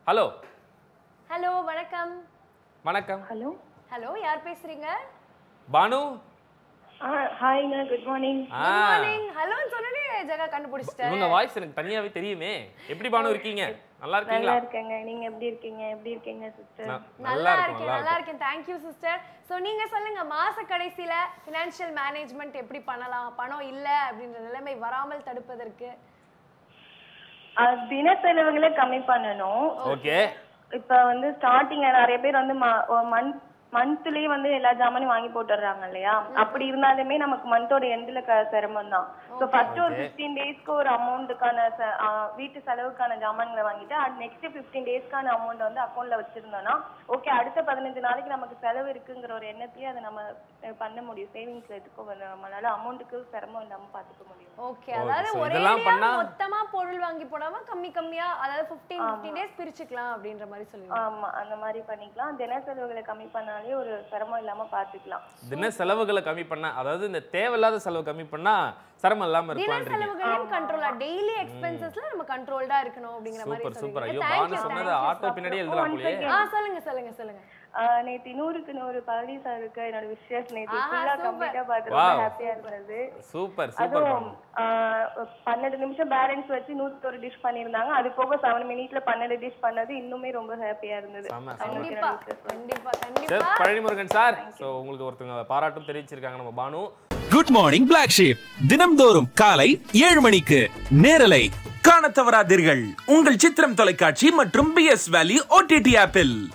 Hello hello வணக்கம் வணக்கம் hello hello யார் பேசுறீங்க பானு ஆ ஹாய்ங்க குட் மார்னிங் ஆ குட் மார்னிங் ஹலோன்னு சொன்னனே ஜெகா கண்டுபிடிச்சிட்டேன் இவங்க வாய்ஸ் எனக்கு தனியாவே தெரியுமே எப்படி பானு இருக்கீங்க நல்லா நல்லா இருக்கீங்களா இருக்கேங்க நீங்க எப்படி இருக்கீங்க எப்படி இருக்கீங்க சிஸ்டர் ந- நல்லா நல்லா இருக்கும் இருக்கேன் நல்லா நல்லா இருக்கும் இருக்கேன் தேங்க்யூ சிஸ்டர் ஸோ நீங்க சொல்லுங்க மாச கடைசியில ஃபினான்ஷியல் மேனேஜ்மெண்ட் எப்படி பண்ணலாம் பணம் இல்ல அப்படின்ற நிலைமை வராமல் தடுப்பதற்கு தின செலவுகளை கம்மி பண்ணணும் ஓகே இப்ப வந்து ஸ்டார்டிங்ல நிறைய பேர் வந்து மந்த் மந்த்லயே வந்து எல்லா ஜாமானும் வாங்கி போட்டுடுறாங்க இல்லையா அப்படி இருந்தாலுமே நமக்கு மந்தோட எண்ட்ல சிரமம் தான் ஸோ ஃபர்ஸ்ட் ஒரு ஃபிஃப்டீன் டேஸ்க்கு ஒரு அமௌண்ட்டுக்கான வீட்டு செலவுக்கான ஜாமான்களை வாங்கிட்டு நெக்ஸ்ட் ஃபிஃப்டீன் டேஸ்க்கான அமௌண்ட் வந்து அக்கௌண்ட்ல வச்சிருந்தோம்னா ஓகே அடுத்த பதினஞ்சு நாளைக்கு நமக்கு செலவு இருக்குங்கிற ஒரு எண்ணத்திலேயே அதை நம்ம அஹ், பண்ண முடியும் சேவிங்ஸ்ல எடுத்துக்கோ நம்மளால அமௌண்ட்டுக்கு சிரமம் இல்லாம பாத்துக்க முடியும் ஓகே அதாவது so ஒரே இதெல்லாம் பண்ணா- மொத்தமா பொருள் வாங்கி போடாம கம்மி கம்மியா அதாவது 15 15 டேஸ் பிரிச்சுக்கலாம் அப்படின்ற மாதிரி சொல்லுவீங்க ஆமா அந்த மாதிரி பண்ணிக்கலாம் தின செலவுகளை கம்மி பண்ணாலே ஒரு சிரமம் இல்லாம பாத்துக்கலாம் தின செலவுகளை கம்மி பண்ண அதாவது இந்த தேவையில்லாத செலவு கம்மி பண்ணா சிரமம் இல்லாம தின இருக்கலான்றீங்க செலவுகளையும் கண்ட்ரோலா டெய்லி எக்ஸ்பென்சஸ்ல நம்ம கண்ட்ரோல்டா இருக்கணும் அப்படிங்கிற மாதிரி சூப்பர் சூப்பர் சொல்லுவீங்க ஐயோ Thank பானு you, சொன்னது thank you. ஆட்டோ பின்னாடியே எழுதலாம் போலயே ஆ சொல்லுங்க சொல்லுங்க சொல்லுங்க ஆஹ் நேத்து நூறுக்கு நூறு பழனி சாருக்கு என்னோட விஷயஸ் நேத்து ஆஹா, ஃபுல்லா super. கம்ப்ளீட்டா பார்த்து Wow. ரொம்ப ஹாப்பியா இருந்தது சூப்பர் சூப்பர் அதுவும் ஆஹ் பன்னெண்டு நிமிஷம் பேலன்ஸ் வச்சு நூத்தி ஒரு டிஷ் பண்ணிருந்தாங்க அது போக செவன் மினிட்ல பன்னெண்டு டிஷ் பண்ணது இன்னுமே ரொம்ப ஹாப்பியா இருந்தது செம, அவங்களுக்கு கண்டிப்பா என்னோட wishes. கண்டிப்பா சார் கண்டிப்பா பழனிமுருகன் சார் சோ உங்களுக்கு ஒருத்தவங்க பாராட்டும் தெரிவிச்சிருக்காங்க நம்ம Banu good morning black sheep தினம்தோறும் காலை ஏழு மணிக்கு நேரலை காணத் தவறாதீர்கள் உங்கள் சித்திரம் தொலைக்காட்சி மற்றும் பி எஸ் வேலி ஓடிடி ஆப்பில்